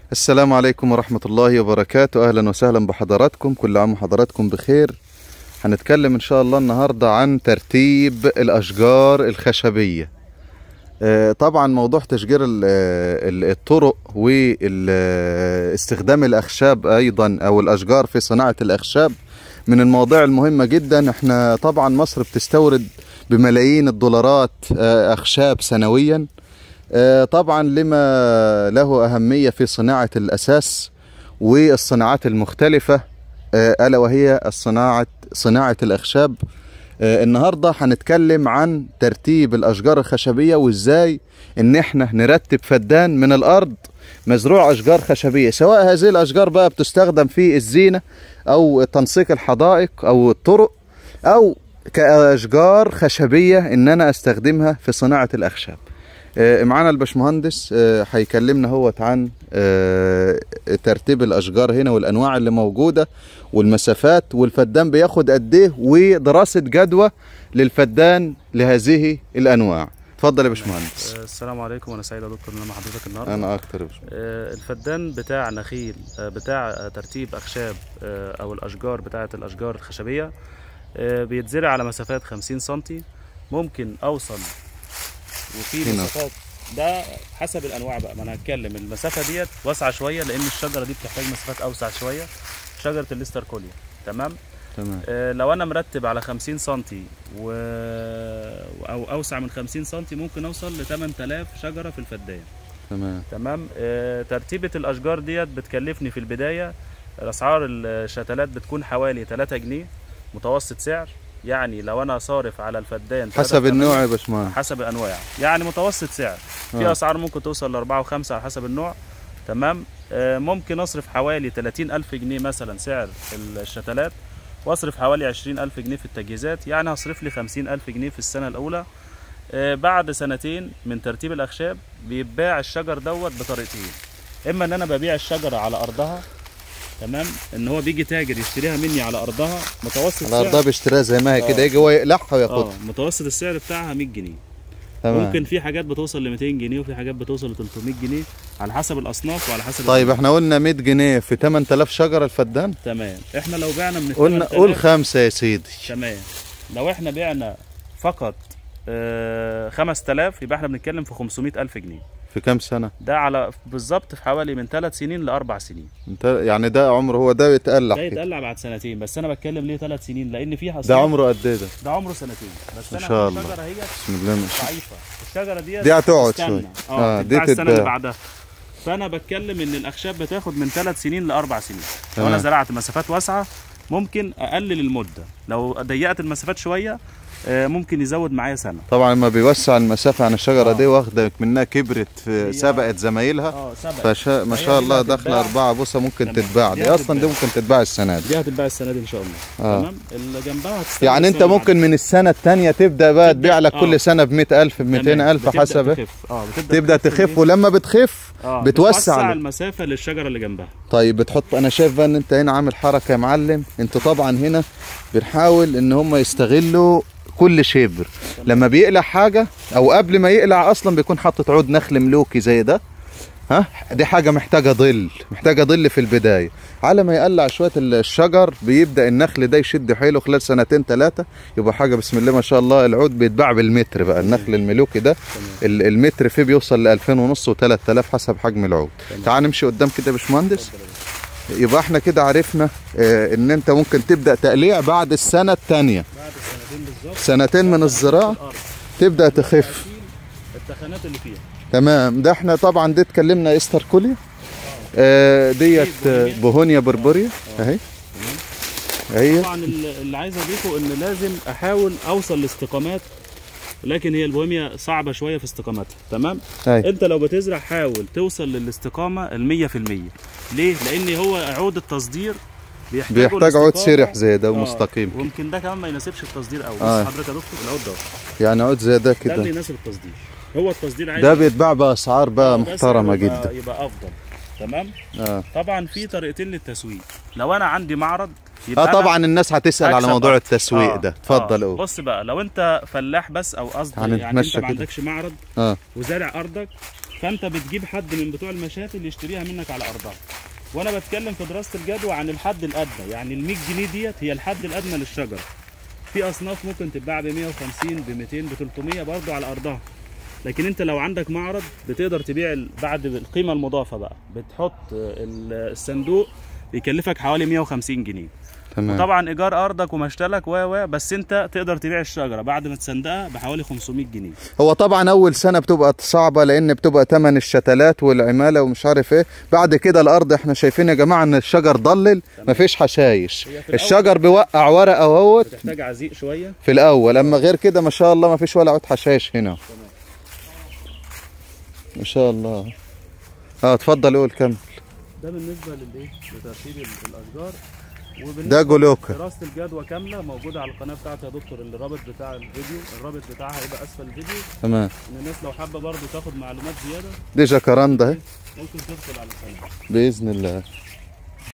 السلام عليكم ورحمة الله وبركاته أهلا وسهلا بحضراتكم كل عام وحضراتكم بخير هنتكلم إن شاء الله النهاردة عن ترتيب الأشجار الخشبية آه، طبعا موضوع تشجير ال- ال- الطرق واستخدام الأخشاب أيضا أو الأشجار في صناعة الأخشاب من المواضيع المهمة جدا احنا طبعا مصر بتستورد بملايين الدولارات آه، أخشاب سنويا آه، طبعا لما له أهمية في صناعة الأساس والصناعات المختلفة آه، ألا وهي الصناعة صناعة الأخشاب آه، النهاردة هنتكلم عن ترتيب الأشجار الخشبية وإزاي إن إحنا نرتب فدان من الأرض مزروع أشجار خشبية سواء هذه الأشجار بقى بتستخدم في الزينة أو تنسيق الحدائق أو الطرق أو كأشجار خشبية إن أنا أستخدمها في صناعة الأخشاب آه، معانا الباشمهندس آه، هيكلمنا هوت عن آه، ترتيب الاشجار هنا والانواع اللي موجوده والمسافات والفدان بياخد قد ايه ودراسه جدوى للفدان لهذه الانواع اتفضل يا باشمهندس آه، السلام عليكم وانا سعيد يا دكتور ان انا مع حضرتك النهارده انا اكتر يا باشمهندس آه، الفدان بتاع نخيل آه، بتاع آه، ترتيب اخشاب آه، او الاشجار بتاعه الاشجار الخشبيه آه، بيتزرع على مسافات 50 سم ممكن اوصل وفي هنا. مسافات ده حسب الانواع بقى ما انا هتكلم المسافه ديت واسعه شويه لان الشجره دي بتحتاج مسافات اوسع شويه شجره الليستركوليا تمام تمام آه، لو انا مرتب على 50 سم و... او اوسع من 50 سم ممكن اوصل ل 8000 شجره في الفدان تمام تمام آه، ترتيبه الاشجار ديت بتكلفني في البدايه اسعار الشتلات بتكون حوالي 3 جنيه متوسط سعر يعني لو انا صارف على الفدان حسب 3 النوع يا باشمهندس حسب الانواع يعني متوسط سعر في آه. اسعار ممكن توصل لأربعة وخمسة على حسب النوع تمام آه، ممكن اصرف حوالي 30 ألف جنيه مثلا سعر الشتلات واصرف حوالي 20 ألف جنيه في التجهيزات يعني هصرف لي 50 ألف جنيه في السنة الأولى آه، بعد سنتين من ترتيب الأخشاب بيتباع الشجر دوت بطريقتين إما إن أنا ببيع الشجرة على أرضها تمام إن هو بيجي تاجر يشتريها مني على أرضها متوسط على سعر ارضها بيشتريها زي ما هي آه. كده يجي هو يقلعها وياخدها اه متوسط السعر بتاعها 100 جنيه تمام ممكن في حاجات بتوصل ل 200 جنيه وفي حاجات بتوصل ل 300 جنيه على حسب الاصناف وعلى حسب طيب الأنواع. احنا قلنا 100 جنيه في 8000 شجره الفدان تمام احنا لو بعنا من قلنا 8000 قول خمسه يا سيدي تمام لو احنا بعنا فقط آه 5000 يبقى احنا بنتكلم في 500 الف جنيه في كام سنه ده على بالظبط في حوالي من 3 سنين لاربع سنين انت يعني ده عمره هو ده بيتقلع ده كده. يتقلع بعد سنتين بس انا بتكلم ليه 3 سنين لان في ده عمره قد ايه ده ده عمره سنتين بس ما انا شاء في الله. الشجره هي بسم الله ما شاء ضعيفه الشجره دي دي هتقعد تستنى. شوية. اه, آه، دي دي السنه اللي تتباع. بعدها فانا بتكلم ان الاخشاب بتاخد من ثلاث سنين لاربع سنين لو تمام. انا زرعت مسافات واسعه ممكن اقلل المده لو ضيقت المسافات شويه آه، ممكن يزود معايا سنه طبعا لما بيوسع المسافة عن الشجرة آه. دي واخدة منها كبرت هي- سبقت زمايلها اه سبق فشا ما هي شاء دي الله هتتباع. داخلة أربعة بوصة ممكن تمام. تتباع دي دي أصلا دي هتتباع. ممكن تتباع السنة دي دي هتتباع السنه دي ان شاء الله آه. تمام اللي جنبها هتستنى يعني أنت السنة اللي ممكن من السنة التانية تبدأ بقى تبدأ- تبيع لك آه. كل سنة بمئة ألف بعدها. بمئتين تمام. ألف بتبدأ حسب إيه. تخف. اه بتبدا تبدأ تخف إيه؟ ولما بتخف اه بتوسع بتوسع له. المسافه للشجره اللي جنبها طيب بتحط أنا شايف بقى إن أنت هنا عامل حركة يا معلم أنت طبعا هنا بنحاول إن هم يستغلوا كل شبر لما بيقلع حاجة أو قبل ما يقلع أصلا بيكون حاطط عود نخل ملوكي زي ده ها دي حاجة محتاجة ظل محتاجة ظل في البداية على ما يقلع شوية الشجر بيبدأ النخل ده يشد حيله خلال سنتين ثلاثة يبقى حاجة بسم الله ما شاء الله العود بيتباع بالمتر بقى النخل الملوكي ده ال- المتر فيه بيوصل ل 2000 ونص و3000 حسب حجم العود تعال نمشي قدام كده يا باشمهندس يبقى احنا كده عرفنا اه ان انت ممكن تبدأ تقليع بعد السنة الثانية بعد السنتين بالظبط سنتين من الزراعة الارض تبدأ تخف هشيل التخانات اللي فيها تمام ده احنا طبعا دي اتكلمنا استر كوليا اه ديت آه، بوهونيا بربريا اهي اهي طبعا ال- اللي عايز اضيفه ان لازم احاول اوصل لاستقامات لكن هي البوهيميا صعبه شويه في استقامتها تمام اهي انت لو بتزرع حاول توصل للاستقامه ال 100% ليه لان هو عود التصدير بيحتاج بيحتاج عود سرح زي ده ومستقيم كده. ويمكن ده كمان ما يناسبش التصدير قوي آه. بص حضرتك يا دكتور العود ده يعني عود زي ده ده اللي كده يناسب التصدير هو التصدير عايز ده بيتباع باسعار بقى آه، بس محترمه يبقى- جدا يبقى افضل تمام اه طبعا في طريقتين للتسويق لو انا عندي معرض يبقى اه أنا طبعا الناس هتسال على أكسب موضوع أكتر. التسويق آه، ده اتفضل آه. قول بص بقى لو انت فلاح بس او قصدي يعني هنتمشى انت ما كده. عندكش معرض اه وزارع ارضك فانت بتجيب حد من بتوع المشاتل يشتريها منك على ارضها وانا بتكلم في دراسه الجدوى عن الحد الادنى يعني ال 100 جنيه ديت هي الحد الادنى للشجره في اصناف ممكن تتباع ب 150 ب 200 ب 300 برضه على ارضها لكن انت لو عندك معرض بتقدر تبيع ال- بعد القيمه المضافه بقى بتحط ال- الصندوق بيكلفك حوالي 150 جنيه تمام طبعا ايجار ارضك ومشتلك و و بس انت تقدر تبيع الشجره بعد ما تصندقها بحوالي 500 جنيه هو طبعا اول سنه بتبقى صعبه لان بتبقى تمن الشتلات والعماله ومش عارف ايه بعد كده الارض احنا شايفين يا جماعه ان الشجر ضلل مفيش حشايش هي في الأول- الشجر بيوقع ورقه اهوت بتحتاج عزيق شويه في الاول اما غير كده ما شاء الله مفيش ولا عود حشايش هنا ما شاء الله اه اتفضل قول كمل ده بالنسبه للايه لترتيب ال- الاشجار ده وبالنسبه جلوكا دراسه الجدوى كامله موجوده على القناه بتاعتي يا دكتور الرابط بتاع الفيديو الرابط بتاعها هيبقى اسفل الفيديو تمام ان الناس لو حابه برضه تاخد معلومات زياده دي جاكاراندا اهي ممكن تدخل على القناه باذن الله